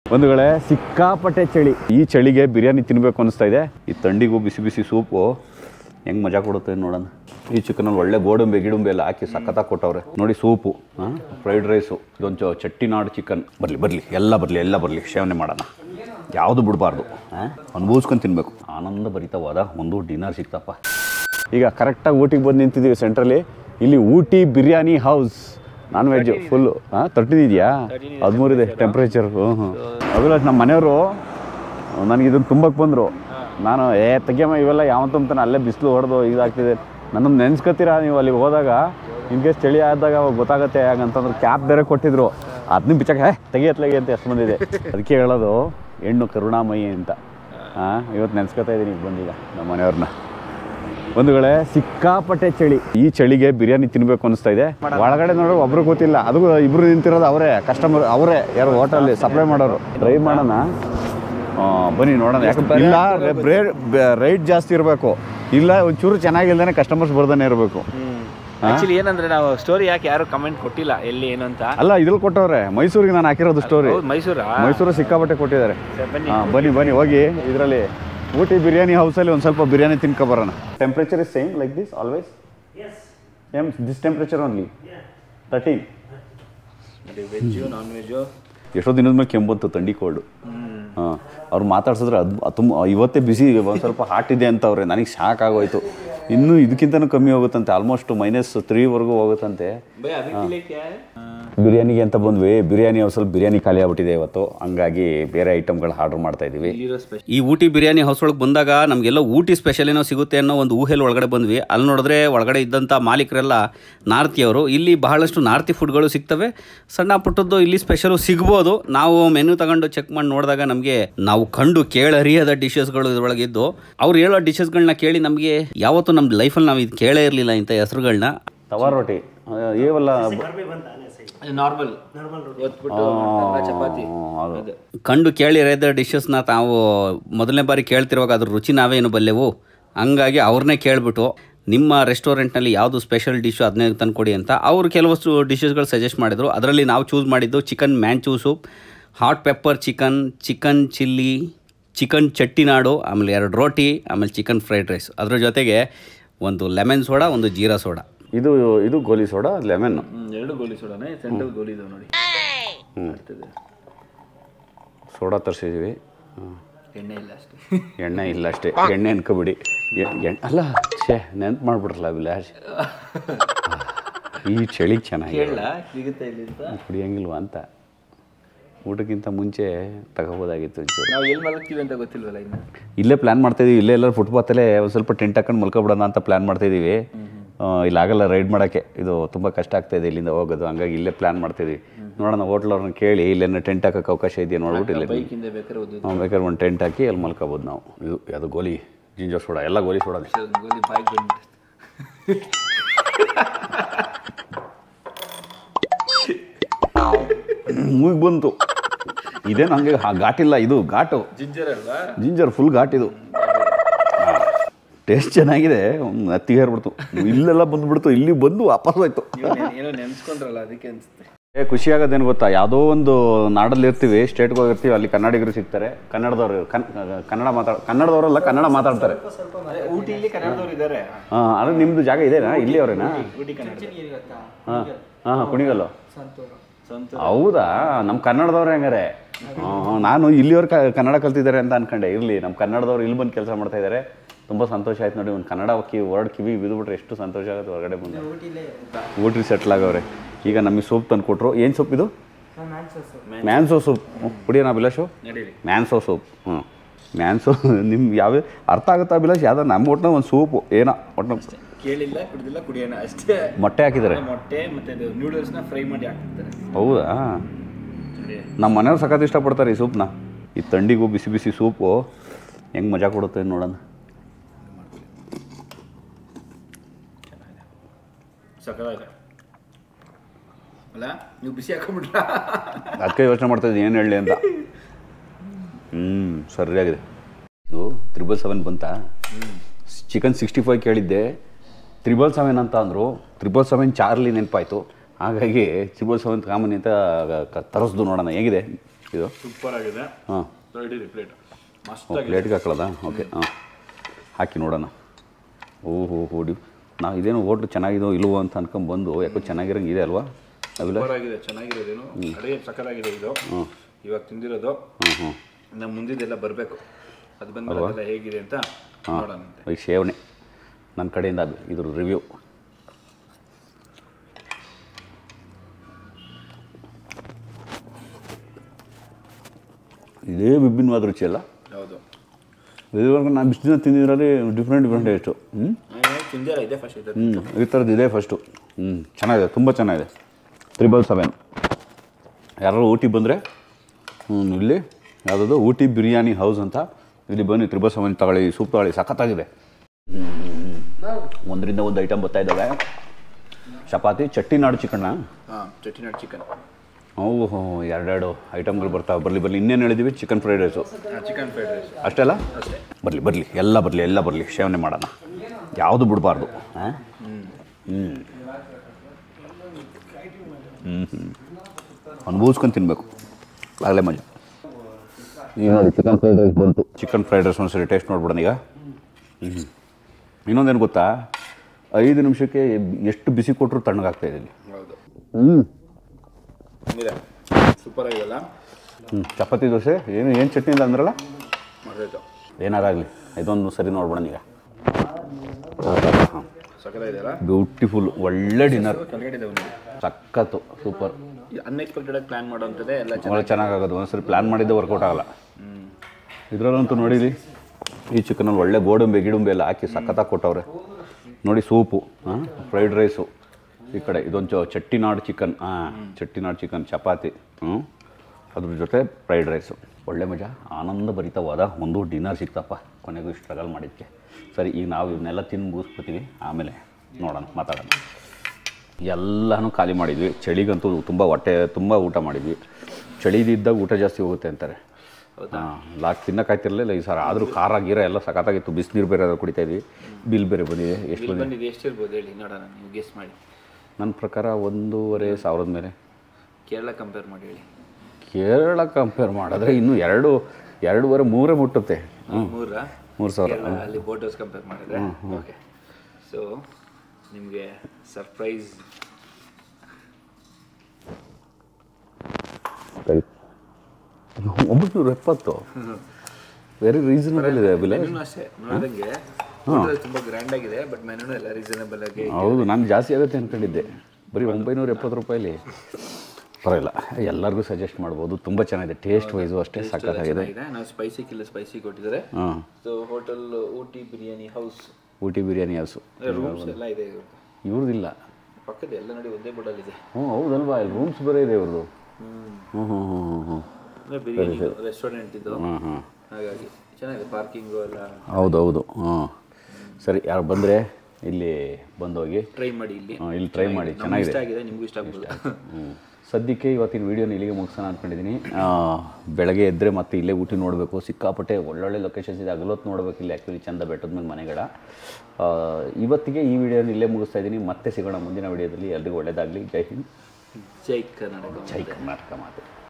ಒಂದು ವೇಳೆ ಸಿಕ್ಕಾಪಟ್ಟೆ ಚಳಿ ಈ ಚಳಿಗೆ ಬಿರಿಯಾನಿ ತಿನ್ನಬೇಕು ಅನಿಸ್ತಾ ಇದೆ ಈ ತಂಡಿಗೂ ಬಿಸಿ ಬಿಸಿ ಸೂಪು ಹೆಂಗೆ ಮಜಾ ಕೊಡುತ್ತೆ ನೋಡೋಣ ಈ ಚಿಕನಲ್ಲಿ ಒಳ್ಳೆ ಗೋಡಂಬೆ ಗಿಡುಂಬೆ ಎಲ್ಲ ಹಾಕಿ ಸಖತ್ತಾಗಿ ಕೊಟ್ಟವ್ರೆ ನೋಡಿ ಸೂಪು ಹಾಂ ಫ್ರೈಡ್ ರೈಸು ಇದೊಂದು ಚಟ್ಟಿನಾಡು ಚಿಕನ್ ಬರಲಿ ಬರಲಿ ಎಲ್ಲ ಬರಲಿ ಎಲ್ಲ ಬರಲಿ ಸೇವನೆ ಮಾಡೋಣ ಯಾವುದು ಬಿಡಬಾರ್ದು ಹಾಂ ಅನುಭವಿಸ್ಕೊಂಡು ತಿನ್ನಬೇಕು ಆನಂದ ಭರಿತವಾದ ಒಂದು ಡಿನ್ನರ್ ಸಿಕ್ತಪ್ಪ ಈಗ ಕರೆಕ್ಟಾಗಿ ಊಟಿಗೆ ಬಂದು ನಿಂತಿದ್ದೀವಿ ಸೆಂಟ್ರಲ್ಲಿ ಇಲ್ಲಿ Ooty biryani house non veg full ಹಾಂ ತರ್ಟಿನಿದೆಯಾ ಹದಿಮೂರಿದೆ ಟೆಂಪ್ರೇಚರ್ ಹ್ಞೂ ಹ್ಞೂ ಅಭಿಲಾಷ್ ನಮ್ಮ ಮನೆಯವರು ನನಗೆ ಇದನ್ನು ತುಂಬಕ್ಕೆ ಬಂದರು ನಾನು ಏ ತೆಗಿಯಮ್ಮ ಇವೆಲ್ಲ ಯಾವಂತಾನೆ ಅಲ್ಲೇ ಬಿಸಿಲು ಹೊಡೆದು ಇದಾಗ್ತಿದೆ ನನ್ನನ್ನು ನೆನೆಸ್ಕೊತೀರಾ ನೀವು ಅಲ್ಲಿ ಹೋದಾಗ ಇನ್ ಕೇಸ್ ಚಳಿ ಆದಾಗ ಅವಾಗ ಗೊತ್ತಾಗುತ್ತೆ ಹಾಗಂತಂದ್ರೆ ಕ್ಯಾಪ್ ಬೇರೆ ಕೊಟ್ಟಿದ್ರು ಅದನ್ನ ಬಿಚ್ಚಕ್ಕೆ ಹೇ ತೆಗಿಯತ್ಲಾಗಿ ಅಂತ ಎಷ್ಟು ಬಂದಿದೆ ಅದಕ್ಕೆ ಹೇಳೋದು ಹೆಣ್ಣು ಕರುಣಾಮಯಿ ಅಂತ ಹಾಂ ಇವತ್ತು ನೆನೆಸ್ಕೊತಾ ಇದ್ದೀನಿ ಈಗ ಬಂದೀಗ ನಮ್ಮ ಮನೆಯವ್ರನ್ನ ಒಂದು ವೇಳೆ ಸಿಕ್ಕಾಪಟ್ಟೆ ಚಳಿ ಈ ಚಳಿಗೆ ಬಿರಿಯಾನಿ ತಿನ್ಬೇಕು ಅನಿಸ್ತಾ ಇದೆ ಒಳಗಡೆ ನೋಡೋ ಒಬ್ರು ಗೊತ್ತಿಲ್ಲ ಅದು ಇಬ್ರು ನಿಂತಿರೋದು ಅವರೇ ಕಸ್ಟಮರ್ ಅವರೇ ಯಾರು ಹೋಟೆಲ್ ಸಪ್ಲೈ ಮಾಡೋರು ಟ್ರೈ ಮಾಡೋಣ ಆ, ಬನ್ನಿ ನೋಡೋಣ ಯಾಕೆ ಇಲ್ಲ ರೈಟ್ ಜಾಸ್ತಿ ಇರಬೇಕು ಇಲ್ಲ ಒಂಚೂರು ಚೆನ್ನಾಗಿಲ್ದೇ ಕಸ್ಟಮರ್ಸ್ ಬರ್ದಾನೆ ಇರಬೇಕು ಆಕ್ಚುಲಿ ಏನಂದ್ರೆ ನಾವು ಸ್ಟೋರಿ ಯಾಕೆ ಯಾರು ಕಮೆಂಟ್ ಕೊಟ್ಟಿಲ್ಲ ಎಲ್ಲಿ ಏನು ಅಂತ ಅಲ್ಲ ಇದ್ರಲ್ಲಿ ಕೊಟ್ಟವ್ರೆ ಮೈಸೂರಿಗೆ ನಾನು ಹಾಕಿರೋದು ಸ್ಟೋರಿ ಹೌದು ಮೈಸೂರಾ ಮೈಸೂರು ಸಿಕ್ಕಾಪಟ್ಟೆ ಕೊಟ್ಟಿದ್ದಾರೆ ಸರಿ, ಬನ್ನಿ ಹಾಂ ಬನ್ನಿ ಬನ್ನಿ ಹೋಗಿ ಇದರಲ್ಲಿ ಊಟಿ ಬಿರಿಯಾನಿ ಹೌಸಲ್ಲಿ ಒಂದು ಸ್ವಲ್ಪ ಬಿರಿಯಾನಿ ತಿನ್ಕೊ ಬರೋಣ temperature is same like this always um this temperature only thirteen veg non veg ಎಷ್ಟೋ ದಿನದ ಮೇಲೆ ಕೆಂಬಂತು ತಂಡಿ ಕೋಲ್ಡು ಹಾಂ ಅವ್ರು ಮಾತಾಡ್ಸಿದ್ರೆ ಅದು ತುಂಬ ಇವತ್ತೇ ಬಿಸಿ ಒಂದು ಸ್ವಲ್ಪ ಹಾಟ್ ಇದೆ ಅಂತವ್ರೆ ನನಗೆ ಶಾಕ್ ಆಗೋಯ್ತು ಇನ್ನೂ ಇದಕ್ಕಿಂತನೂ ಕಮ್ಮಿ ಹೋಗುತ್ತಂತೆ ಆಲ್ಮೋಸ್ಟ್ ಮೈನಸ್ ತ್ರೀವರೆಗೂ ಹೋಗುತ್ತಂತೆ ಬೈ ಅಭಿ ಕಿಲೆ ಕ್ಯಾ ಹೈ? ಬಿರಿಯಾನಿಗೆ ಅಂತ ಬಂದ್ವಿ ಬಿರಿಯಾನಿ ಹೌಸಲ್ಲಿ ಬಿರಿಯಾನಿ ಖಾಲಿ ಆಗ್ಬಿಟ್ಟಿದೆ ಇವತ್ತು ಹಂಗಾಗಿ ಬೇರೆ ಐಟಮ್ಗಳು ಆರ್ಡರ್ ಮಾಡ್ತಾ ಇದ್ದೀವಿ ಇಲ್ಲಿರೋ ಸ್ಪೆಷಲ್ ಈ ಊಟಿ ಬಿರಿಯಾನಿ ಹೌಸ್ ಒಳಗೆ ಬಂದಾಗ ನಮಗೆಲ್ಲ ಊಟಿ ಸ್ಪೆಷಲ್ ಏನೋ ಸಿಗುತ್ತೆ ಅನ್ನೋ ಒಂದು ಊಹೆಲ್ ಒಳಗಡೆ ಬಂದ್ವಿ ಅಲ್ಲಿ ನೋಡಿದ್ರೆ ಒಳಗಡೆ ಇದ್ದಂಥ ಮಾಲೀಕರೆಲ್ಲ ನಾರ್ತಿಯವರು ಇಲ್ಲಿ ಬಹಳಷ್ಟು ನಾರ್ತಿ ಫುಡ್ಗಳು ಸಿಗ್ತವೆ ಸಣ್ಣ ಪುಟ್ಟದ್ದು ಇಲ್ಲಿ ಸ್ಪೆಷಲು ಸಿಗ್ಬೋದು ನಾವು ಮೆನು ತಗೊಂಡು ಚೆಕ್ ಮಾಡಿ ನೋಡಿದಾಗ ನಮಗೆ ನಾವು ಕಂಡು ಕೇಳರಿಯದ ಡಿಶಸ್ಗಳು ಇದ್ರೊಳಗಿದ್ದು ಅವ್ರು ಹೇಳೋ ಡಿಶಸ್ಗಳನ್ನ ಕೇಳಿ ನಮಗೆ ಯಾವತ್ತೂ ನಮ್ಮ ಲೈಫಲ್ಲಿ ನಾವು ಇದು ಕೇಳೇ ಇರಲಿಲ್ಲ ಇಂಥ ಹೆಸರುಗಳನ್ನ ತವಾ ರೊಟ್ಟಿ ಆ, ಇವೆಲ್ಲ ನಾರ್ಮಲ್ ಒತ್ಬಿಟ್ಟು ಮಾಡ್ತಾರಲ್ಲ ಚಪಾತಿ ಅದು ಕಂಡು ಕೇಳಿರದ ಡಿಶಸ್ನ ತಾವು ಮೊದಲನೇ ಬಾರಿ ಕೇಳ್ತಿರುವಾಗ ಅದ್ರ ರುಚಿ ನಾವೇನು ಬಲ್ಲೆವು ಹಂಗಾಗಿ ಅವ್ರನ್ನೇ ಕೇಳಿಬಿಟ್ಟು ನಿಮ್ಮ ರೆಸ್ಟೋರೆಂಟ್ನಲ್ಲಿ ಯಾವುದು ಸ್ಪೆಷಲ್ ಡಿಶು ಅದನ್ನೇ ತಂದುಕೊಡಿ ಅಂತ ಅವರು ಕೆಲವಷ್ಟು ಡಿಶಸ್ಗಳು ಸಜೆಸ್ಟ್ ಮಾಡಿದರು ಅದರಲ್ಲಿ ನಾವು ಚೂಸ್ ಮಾಡಿದ್ದು chicken manchow soup hot pepper chicken chicken chilli chicken Chettinad ಆಮೇಲೆ ಎರಡು ರೋಟಿ ಆಮೇಲೆ ಚಿಕನ್ ಫ್ರೈಡ್ ರೈಸ್ ಅದ್ರ ಜೊತೆಗೆ ಒಂದು ಲೆಮನ್ ಸೋಡಾ ಒಂದು ಜೀರಾ ಸೋಡಾ ಇದು ಇದು ಗೋಲಿ ಸೋಡಾ ಲೆಮನ್ ಎರಡು ಗೋಲಿ ಸೋಡಾನೆ ಸೆಂಟ್ರಲ್ ಗೋಲಿ ಇದಾವೆ ನೋಡಿ ಸೋಡಾ ತರಿಸಿದ್ವಿ ಎಣ್ಣೆ ಇಲ್ಲ ಅಷ್ಟೇ ಎಣ್ಣೆ ಇಲ್ಲ ಅಷ್ಟೇ ಎಣ್ಣೆ ಅನ್ಕೋಬಿಡಿ ಎ- ಎಣ್ಣೆ ಅಲ್ಲ ಛೇ ನೆನ್ಪು ಮಾಡ್ಬಿಟ್ರಲ್ಲ ಅಭಿಲಾಷ್ ಈ ಚಳಿಗೆ ಚೆನ್ನಾಗಿ ಕೇಳಲ್ಲ ಸಿಗುತ್ತೆ ಇಲ್ಲಿ ಅಂತ ಕುಡಿಯಂಗಿಲ್ವಾ ಅಂತ ಊಟಕ್ಕಿಂತ ಮುಂಚೆ ತಗೋಬೋದಾಗಿತ್ತು ಒಂಚೂರು ನಾವು ಎಲ್ಲಿ ಮಲಗ್ತೀವಿ ಅಂತ ಗೊತ್ತಿಲ್ವಲ್ಲ ಇನ್ನು ಇಲ್ಲೇ ಪ್ಲ್ಯಾನ್ ಮಾಡ್ತಾಯಿದ್ದೀವಿ ಇಲ್ಲೇ ಎಲ್ಲರೂ ಫುಟ್ಪಾತಲ್ಲೇ ಒಂದು ಸ್ವಲ್ಪ ಟೆಂಟ್ ಹಾಕೊಂಡು ಮಲ್ಕೊಬಿಡೋಣ ಅಂತ ಪ್ಲ್ಯಾನ್ ಮಾಡ್ತಾಯಿದ್ದೀವಿ ಇಲ್ಲಾಗಲ್ಲ ರೈಡ್ ಮಾಡೋಕ್ಕೆ ಇದು ತುಂಬ ಕಷ್ಟ ಆಗ್ತಾಯಿದೆ ಇಲ್ಲಿಂದ ಹೋಗೋದು ಹಂಗಾಗಿ ಇಲ್ಲೇ ಪ್ಲ್ಯಾನ್ ಮಾಡ್ತಾಯಿದ್ದೀವಿ ನೋಡೋಣ ಹೋಟ್ಲವ್ರನ್ನ ಕೇಳಿ ಇಲ್ಲೇನೋ ಟೆಂಟ್ ಹಾಕೋಕ್ಕೆ ಅವಕಾಶ ಇದೆಯಾ ನೋಡ್ಬಿಟ್ಟು ಇಲ್ಲೇ ಬೈಕಿಂದ ಬೇಕಾದ್ರೆ ಓದೋದು ನಾವು ಬೇಕಾದ್ರೆ ಒಂದು ಟೆಂಟ್ ಹಾಕಿ ಅಲ್ಲಿ ಮಲ್ಕೋಬೋದು ನಾವು ಇದು ಅದು ಗೋಲಿ ಜಿಂಜರ್ ಸೋಡಾ ಎಲ್ಲ ಗೋಲಿ ಸೋಡಾನೆ ಗೋಲಿ ಬಾಯ್ಗೆ ಬಂದ್ಬಿಟ್ಟು ಮೂಗ್ ಬಂತು ಇದೇನು ಹಂಗೆ ಹಾ- ಘಾಟಿಲ್ಲ ಇದು ಘಾಟು ಜಿಂಜರ್ ಅಲ್ವಾ ಜಿಂಜರ್ ಫುಲ್ ಘಾಟಿದು ಟೇಸ್ಟ್ ಚೆನ್ನಾಗಿದೆ ಹತ್ತಿ ಹೇರ್ಬಿಡ್ತು ಇಲ್ಲೆಲ್ಲ ಬಂದ್ಬಿಡ್ತು ಇಲ್ಲಿ ಬಂದು ವಾಪಸ್ ಹೋಯ್ತು ಏನೋ ನೆನ್ಸ್ಕೊಂಡ್ರಲ್ಲ ಅದಕ್ಕೆ ಅನ್ಸುತ್ತೆ ಏ ಖುಷಿ ಆಗೋದೇನು ಗೊತ್ತಾ ಯಾವುದೋ ಒಂದು ನಾಡಲ್ಲಿ ಇರ್ತೀವಿ ಸ್ಟೇಟ್ಗೆ ಹೋಗಿರ್ತೀವಿ ಅಲ್ಲಿ ಕನ್ನಡಿಗರು ಸಿಗ್ತಾರೆ ಕನ್ನಡದವರು ಕನ್ ಕನ್ನಡ ಮಾತಾಡ ಕನ್ನಡದವರಲ್ಲ ಕನ್ನಡ ಮಾತಾಡ್ತಾರೆ ಊಟಿಲಿ ಕನ್ನಡದವ್ರು ಇದ್ದಾರೆ ಹಾಂ ಅದು ನಿಮ್ಮದು ಜಾಗ ಇದೆನಾ ಇಲ್ಲಿ ಅವರೇನಾ ಊಟಿ ಕನ್ನಡ ಹಾಂ ಹಾಂ ಕುಣಿಗಲ್ಲು ಸ್ವಂತ ಹೌದಾ ನಮ್ಮ ಕನ್ನಡದವ್ರು ಹೆಂಗಾರೆ ಹಾಂ ನಾನು ಇಲ್ಲಿಯವ್ರು ಕ ಕನ್ನಡ ಕಲ್ತಿದ್ದಾರೆ ಅಂತ ಅನ್ಕೊಂಡೆ ಇರಲಿ ನಮ್ಮ ಕನ್ನಡದವ್ರು ಇಲ್ಲಿ ಬಂದು ಕೆಲಸ ಮಾಡ್ತಾ ಇದ್ದಾರೆ ತುಂಬ ಸಂತೋಷ ಆಯ್ತು ನೋಡಿ ಒಂದು ಕನ್ನಡ ಕಿ ವರ್ಡ್ ಕಿವಿ ಬಿದ್ದುಬಿಟ್ರೆ ಎಷ್ಟು ಸಂತೋಷ ಆಗುತ್ತೆ ಹೊರಗಡೆ ಬಂದು ಊಟಿ ಸೆಟ್ಲ್ ಆಗವ್ರೆ ಈಗ ನಮಗೆ ಸೂಪ್ ತಂದು ಕೊಟ್ಟರು ಏನು ಸೂಪ್ ಇದು ಮ್ಯಾನ್ಸೋ ಸೂಪ್ ಕುಡಿಯೋಣ ಅಭಿಲಾಷು ನಡೀರಿ ಮ್ಯಾನ್ಸೋ ಸೂಪ್ ಹ್ಞೂ ಮ್ಯಾನ್ಸೋ ನಿಮ್ಗೆ ಯಾವ ಅರ್ಥ ಆಗುತ್ತಾ ಅಭಿಲಾಷ್ ಯಾವ್ದು ನಮ್ಮ ಒಟ್ಟಿನ ಒಂದು ಸೂಪು ಏನೋ ಒಟ್ಟು ಕೇಳಿಲ್ಲ ಕುಡ್ದಿಲ್ಲ ಕುಡಿಯೋಣ ಅಷ್ಟೇ ಮೊಟ್ಟೆ ಹಾಕಿದ್ದಾರೆ ಮೊಟ್ಟೆ ಮತ್ತೆ ಅದು ನೂಡಲ್ಸ್ನ ಫ್ರೈ ಮಾಡಿ ಹಾಕ್ತಿರ್ತಾರೆ ಹೌದಾ ನಮ್ಮ ಮನೆಯವ್ರು ಸಖತ್ ಇಷ್ಟಪಡ್ತಾರೆ ಈ ಸೂಪ್ನ ಈ ತಂಡಿಗೂ ಬಿಸಿ ಬಿಸಿ ಸೂಪು ಹೆಂಗೆ ಮಜಾ ಕೊಡುತ್ತೆ ನೋಡೋಣ ಸಕ್ಕದಾಗಿದೆ ಅಲ್ಲ ನೀವು ಬಿಸಿ ಹಾಕೊಂಡ್ಬಿಟ್ರ ಅದಕ್ಕೆ ಯೋಚನೆ ಮಾಡ್ತಾ ಇದ್ದೀನಿ ಏನು ಹೇಳಲಿ ಅಂತ ಹ್ಞೂ ಸರಿಯಾಗಿದೆ ಇದು ತ್ರಿಬಲ್ ಸೆವೆನ್ ಬಂತಾ ಚಿಕನ್ ಸಿಕ್ಸ್ಟಿ ಫೈವ್ ಕೇಳಿದ್ದೆ ತ್ರಿಬಲ್ ಸೆವೆನ್ ಅಂತ ಅಂದರು ತ್ರಿಬಲ್ ಸೆವೆನ್ ಚಾರ್ಲಿ ನೆನಪಾಯಿತು ಹಾಗಾಗಿ ತ್ರಿಬಲ್ ಸೆವೆನ್ ಕಾಮನ್ ಅಂತ ಕ- ತರಿಸ್ದು ನೋಡೋಣ ಹೇಗಿದೆ ಇದು ಸೂಪರ್ ಆಗಿದೆ ಹಾಂ ಹಿಡೀರಿ ಪ್ಲೇಟ್ ಮಸ್ತ್ ಪ್ಲೇಟ್ಗೆ ಹಾಕೊಳ್ಳೋದಾ ಓಕೆ ಹಾಂ ಹಾಕಿ ನೋಡೋಣ ಓಹೋ ಹೋಡಿ ನಾವು ಇದೇನು ಹೋಟ್ಲು ಚೆನ್ನಾಗಿದೋ ಇಲ್ವೋ ಅಂತ ಅನ್ಕೊಂಡ್ ಬಂದು ಯಾಕೋ ಚೆನ್ನಾಗಿರಂಗೆ ಇದೆ ಅಲ್ವಾ ಅವಿಲ್ಲ ಸೂಪರ್ ಆಗಿದೆ ಚೆನ್ನಾಗಿರೋದೇನು ಅಡುಗೆ ಸಕ್ಕತ್ತಾಗಿದೆ ಇದು ಇವಾಗ ತಿಂದಿರೋದು ಹ್ಞೂ ಹ್ಞೂ ನಮ್ಮ ಮುಂದಿದ್ದೆಲ್ಲ ಬರಬೇಕು ಅದು ಬಂದ್ಮೇಲೆ ಅದೆಲ್ಲ ಹೇಗಿದೆ ಅಂತ ನೋಡೋಣಂತೆ ಈ ಸೇವನೆ ನನ್ನ ಕಡೆಯಿಂದ ಇದ್ರ ರಿವ್ಯೂ ಇದೇ ವಿಭಿನ್ನವಾದ ರುಚಿ ಅಲ್ಲ ಹೌದು ಇದುವರೆಗೂ ನಾನು ಇಷ್ಟು ದಿನ ತಿಂದಿದ್ರಲ್ಲಿ ಡಿಫ್ರೆಂಟ್ ಡಿಫ್ರೆಂಟ್ ಟೇಸ್ಟು ಹ್ಞೂ ತಿಂದಿಲ್ಲ ಇದೆ ಫಸ್ಟ್ ಇದೆ ಹ್ಞೂ ಈ ಥರದ್ದು ಇದೆ ಫಸ್ಟು ಹ್ಞೂ ಚೆನ್ನಾಗಿದೆ ತುಂಬ ಚೆನ್ನಾಗಿದೆ ತ್ರಿಬಲ್ ಸೆವೆನ್ ಯಾರು ಊಟಿ ಬಂದರೆ ಇಲ್ಲಿ ಯಾವುದದು ಊಟಿ ಬಿರಿಯಾನಿ ಹೌಸ್ ಅಂತ ಇಲ್ಲಿ ಬನ್ನಿ ತ್ರಿಬಲ್ ಸೆವೆನ್ ತಗೊಳ್ಳಿ ಸೂಪ್ ತಗೊಳ್ಳಿ ಸಖತ್ತಾಗಿದೆ ಒಂದರಿಂದ ಒಂದು ಐಟಮ್ ಬರ್ತಾ ಇದ್ದಾವೆ ಚಪಾತಿ ಚಟ್ಟಿನಾಡು ಚಿಕನ್ನ ಹಾಂ ಚಟ್ಟಿನಾಡ್ ಚಿಕನ್ ಓಹೋ ಎರಡೆರಡು ಐಟಮ್ಗಳು ಬರ್ತಾವೆ ಬರಲಿ ಬರಲಿ ಇನ್ನೇನು ಹೇಳಿದ್ವಿ chicken fried rice chicken fried rice ಅಷ್ಟೆಲ್ಲ ಅಷ್ಟೇ ಬರಲಿ ಬರಲಿ ಎಲ್ಲ ಬರಲಿ ಎಲ್ಲ ಬರಲಿ ಸೇವನೆ ಮಾಡೋಣ ಯಾವುದು ಬಿಡಬಾರ್ದು ಹಾಂ ಹ್ಞೂ ಹ್ಞೂ ಹ್ಞೂ ಅನುಭವಿಸ್ಕೊಂಡು ತಿನ್ನಬೇಕು ಆಗಲೇ ಮಜಾ ಈಗ ನೋಡಿ ಚಿಕನ್ ಫ್ರೈಡ್ ರೈಸ್ ಬಂತು ಚಿಕನ್ ಫ್ರೈಡ್ ರೈಸ್ ಒಂದ್ಸರಿ ಟೇಸ್ಟ್ ನೋಡ್ಬಿಡೋಣ ಈಗ ಹ್ಞೂ ಇನ್ನೊಂದೇನು ಗೊತ್ತಾ ಐದು ನಿಮಿಷಕ್ಕೆ ಎಷ್ಟು ಬಿಸಿ ಕೊಟ್ಟರು ತಣ್ಣಗಾಗ್ತಾಯಿದೆ ಇಲ್ಲಿ ಹೌದು ಹ್ಞೂ ಇದೆ ಸೂಪರ್ ಆಗಿದೆಲ್ಲ ಹ್ಞೂ ಚಪಾತಿ ದೋಸೆ ಏನು ಏನು ಚಟ್ನಿ ಇಲ್ಲ ಅಂದ್ರಲ್ಲ ಮಾಡ್ಬೇಕು ಏನಾರಾಗಲಿ ಇದೊಂದು ಸರಿ ನೋಡ್ಬಿಡೋಣ ಈಗ ಹಾಂ ಸಕ್ಕತ್ತಾಗಿದೆಯಲ್ಲ ಬ್ಯೂಟಿಫುಲ್ ಒಳ್ಳೆ ಡಿನ್ನರ್ ಕೆಳಗಡೆ ಇದೆ ಒಂದು ಸಖತ್ತು ಸೂಪರ್ ಅನ್ಎಕ್ಸ್ಪೆಕ್ಟೆಡ್ ಆಗಿ ಪ್ಲಾನ್ ಮಾಡೋಂಥದ್ದೇ ಎಲ್ಲ ಭಾಳ ಚೆನ್ನಾಗಾಗೋದು ಒಂದ್ಸರಿ ಪ್ಲ್ಯಾನ್ ಮಾಡಿದ್ದೆ ವರ್ಕೌಟ್ ಆಗಲ್ಲ ಇದರಲ್ಲಂತೂ ನೋಡಿರಿ ಈ ಚಿಕನಲ್ಲಿ ಒಳ್ಳೆ ಗೋಡಂಬಿ ಗಿಡುಂಬಿ ಎಲ್ಲ ಹಾಕಿ ಸಖತ್ತಾಗಿ ಕೊಟ್ಟವ್ರೆ ನೋಡಿ ಸೂಪು ಹಾಂ ಫ್ರೈಡ್ ರೈಸು ಈ ಕಡೆ ಇದೊಂದು ಚಟ್ಟಿನಾಡು ಚಿಕನ್ ಹಾಂ ಚಟ್ಟಿನಾಡು ಚಿಕನ್ ಚಪಾತಿ ಹ್ಞೂ ಅದ್ರ ಜೊತೆ ಫ್ರೈಡ್ ರೈಸು ಒಳ್ಳೆ ಮಜಾ ಆನಂದ ಭರಿತವಾದ ಒಂದು ಡಿನ್ನರ್ ಸಿಕ್ತಪ್ಪ ಕೊನೆಗೂ ಸ್ಟ್ರಗಲ್ ಮಾಡಿದ್ದಕ್ಕೆ ಸರಿ ಈಗ ನಾವು ಇವನ್ನೆಲ್ಲ ತಿಂದು ಮುಗಿಸ್ಬಿಡ್ತೀವಿ ಆಮೇಲೆ ನೋಡೋಣ ಮಾತಾಡೋಣ ಎಲ್ಲನೂ ಖಾಲಿ ಮಾಡಿದ್ವಿ ಚಳಿಗಂತೂ ತುಂಬ ಹೊಟ್ಟೆ ತುಂಬ ಊಟ ಮಾಡಿದ್ವಿ ಚಳಿದಿದ್ದಾಗ ಊಟ ಜಾಸ್ತಿ ಹೋಗುತ್ತೆ ಅಂತಾರೆ ಹಾಂ ಲಾಕ್ ತಿನ್ನಕ್ಕಾಯ್ತಿರಲಿಲ್ಲ ಈ ಸರ್ ಆದರೂ ಖಾರ ಗೀರ ಎಲ್ಲ ಸಖತ್ತಾಗಿತ್ತು ಬಿಸಿನೀರು ಬೇರೆ ಕುಡಿತಾ ಇದ್ವಿ ಬಿಲ್ ಬೇರೆ ಬಂದಿದೆ ಎಷ್ಟು ಬಿಲ್ ಬಂದಿದೆ ಬಂದಿದೆ ಎಷ್ಟಿರ್ಬೋದು ಹೇಳಿ ನೋಡೋಣ ನೀವು ಗೆಸ್ ಮಾಡಿ ನನ್ನ ಪ್ರಕಾರ ಒಂದೂವರೆ ಸಾವಿರದ ಮೇಲೆ ಕೇರಳ ಕಂಪೇರ್ ಮಾಡಿ ಹೇಳಿ ಕೇರಳ ಕಂಪೇರ್ ಮಾಡಿದ್ರೆ ಇನ್ನೂ ಎರಡು ಎರಡೂವರೆ ಮೂರೇ ಮುಟ್ಟುತ್ತೆ ಹ್ಞೂ ಮೂರ ಮೂರು ಸಾವಿರ ಕೇರಳ ಅಲ್ಲಿ ಬೋಟ್ ಹೌಸ್ ಕಂಪೇರ್ ಮಾಡಿದ್ರೆ ಓಕೆ ಸೊ ನಿಮಗೆ ಸರ್ಪ್ರೈಸ್ ಸರಿ ಒಂಬತ್ತು ನೂರ ಎಪ್ಪತ್ತು ವೆರಿ ರೀಸನಬಲ್ ಇದೆ ಬೆಲೆ ಮೆನು ಅಷ್ಟೇ ನೋಡಿದಂಗೆ hotel ತುಂಬಾ ಗ್ರ್ಯಾಂಡ್ ಆಗಿದೆ ಬಟ್ ಮೆನು ಎಲ್ಲ ರೀಸನಬಲ್ ಆಗಿ ಹೌದು ನಾನು ಜಾಸ್ತಿ ಆಗುತ್ತೆ ಅಂದ್ಕೊಂಡಿದ್ದೆ ಬರೀ ಒಂಬೈನೂರ ಎಪ್ಪತ್ತು ರೂಪಾಯಿಲಿ ಪರವಾಗಿಲ್ಲ ಎಲ್ಲರಿಗೂ ಸಜೆಸ್ಟ್ ಮಾಡ್ಬೋದು ತುಂಬ ಚೆನ್ನಾಗಿದೆ ಟೇಸ್ಟ್ ವೈಸು ಅಷ್ಟೇ ಸಕ್ಕತ್ತಾಗಿದೆ ಇದೆ ನಾವು ಸ್ಪೈಸಿ ಕಿಲ್ಲ ಸ್ಪೈಸಿ ಕೊಟ್ಟಿದ್ದಾರೆ ಹಾಂ so hotel Ooty biryani house Ooty biryani ಹಸು ರೂಮ್ಸ್ ಎಲ್ಲ ಇದೆ ಇವ್ರದ್ದು. ಇವ್ರದ್ದಿಲ್ಲ ಪಕ್ಕದ ಎಲ್ಲ ನೋಡಿ ಒಂದೇ ಬೋರ್ಡಲ್ಲಿ ಇದೆ ಹ್ಞೂ ಹೌದಲ್ವಾ ಇಲ್ಲಿ ರೂಮ್ಸ್ ಬೇರೆ ಇದೆ ಇವ್ರದ್ದು ಹ್ಞೂ ಹ್ಞೂ ಹ್ಞೂ ಹ್ಞೂ ಹ್ಞೂ ಅಂದ್ರೆ ಬಿರಿಯಾನಿ ರೆಸ್ಟೋರೆಂಟ್ ಇದು ಹ್ಞೂ ಹ್ಞೂ ಹಾಗಾಗಿ ಚೆನ್ನಾಗಿದೆ ಪಾರ್ಕಿಂಗು ಎಲ್ಲ ಹೌದು ಹೌದು ಹ್ಞೂ ಸರಿ ಯಾರು ಬಂದರೆ ಇಲ್ಲಿ ಬಂದೋಗಿ ಟ್ರೈ ಮಾಡಿ ಇಲ್ಲಿ ಹ್ಮ್, ಇಲ್ಲಿ ಟ್ರೈ ಮಾಡಿ ನಮ್ಗೆ ಚೆನ್ನಾಗಿದೆ ಇಷ್ಟ ಆಗಿದೆ ನಿಮಗೂ ಇಷ್ಟ ಆಗ್ಬೋದು ಹ್ಮ್. ಸದ್ಯಕ್ಕೆ ಇವತ್ತಿನ ವೀಡಿಯೋನ ಇಲ್ಲಿಗೆ ಮುಗಿಸೋಣ ಅಂದ್ಕೊಂಡಿದ್ದೀನಿ ಆ, ಬೆಳಗ್ಗೆ ಎದ್ದರೆ ಮತ್ತೆ ಇಲ್ಲೇ ಊಟಿ ನೋಡಬೇಕು ಸಿಕ್ಕಾಪಟ್ಟೆ ಒಳ್ಳೊಳ್ಳೆ ಲೊಕೇಶನ್ಸ್ ಇದೆ ಅಗಲೊತ್ತು ನೋಡಬೇಕು ಇಲ್ಲಿ ಆ್ಯಕ್ಚುಲಿ ಚಂದ ಬೆಟ್ಟದ ಮೇಲೆ ಮನೆಗಳ ಆ, ಇವತ್ತಿಗೆ ಈ ವಿಡಿಯೋನ ಇಲ್ಲೇ ಮುಗಿಸ್ತಾ ಇದ್ದೀನಿ ಮತ್ತೆ ಸಿಗೋಣ ಮುಂದಿನ ವಿಡಿಯೋದಲ್ಲಿ ಎಲ್ರಿಗೂ ಒಳ್ಳೆಯದಾಗಲಿ ಜೈ ಹಿಂದ್ ಜೈ ಕರ್ನಾಟಕ ಜೈ ಕರ್ನಾಟಕ ಮಾತು